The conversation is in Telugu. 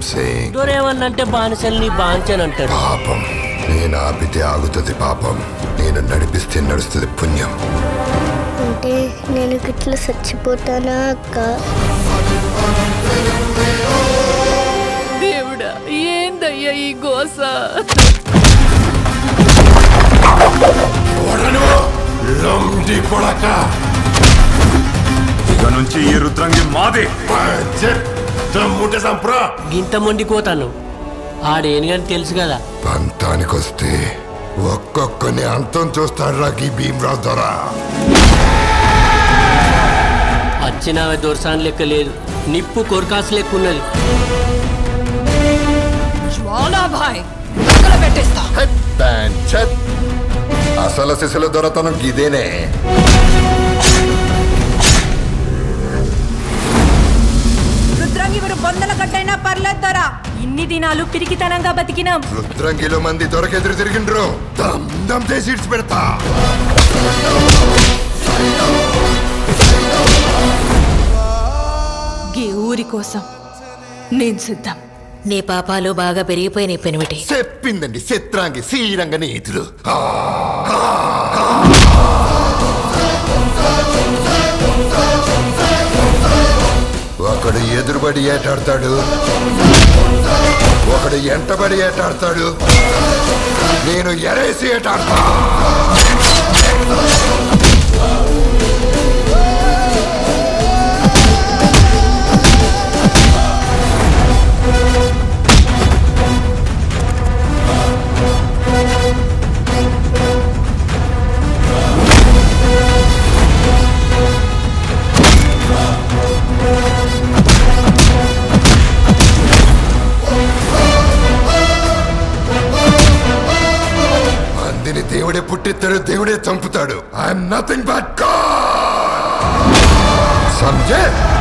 సేయింగ్ దొరేమన్నంటే బానిసల్ని బాంచనంటాడు పాపం నేను ఆపితే ఆగుతుంది పాపం నేను నడిపిస్తే నడుస్తుంది పుణ్యం అంటే నేను గిట్ల చచ్చిపోతానా అక్క దేవుడా ఏందయ్యా ఈ గోస లండి కొడక ఇక నుంచి ఈ రుద్రంగి మాదే ముట్ట సంప్రా గింత మొండిపోతాను ఆడేనుగని తెలుసు కదా పంతానికొస్తే ఒక్కొక్కని అంతం చూస్తాడు రా ఈ భీమరావు దొర వచ్చిన దొరసాన్ లెక్క లేదు నిప్పు కొరకాసు లెక్క ఉన్నది జ్వాలాభాయ్ పక్కన పెట్టేస్తా పంచత్. అసలు శిశుల దొరతనం ఇదేనే రుద్రంగి మీరు బొందల గడ్డైనా పర్లేదు దొరా ఇన్ని దినాలు పిరికితనంగా బతికినాం రుద్రంగిలో మంది దొరకెదురు తిరిగిండ్రు దమ్ దమ్ చేసి ఇడ్చి పెడతా గీ ఊరి కోసం నేను సిద్ధం నీ పాపాలు బాగా పెరిగిపోయినాయి పెనిమిటి చెప్పిందండి చిత్రాంగి శ్రీరంగ నీతులు ఆ, ఒకడు ఎదురుబడి ఏటాడతాడు ఒకడు ఎంటబడి ఏటాడతాడు నేను ఎరేసి ఏటాడతా మందిని దేవుడే పుట్టిస్తాడు దేవుడే చంపుతాడు I'm nothing but God Sanjay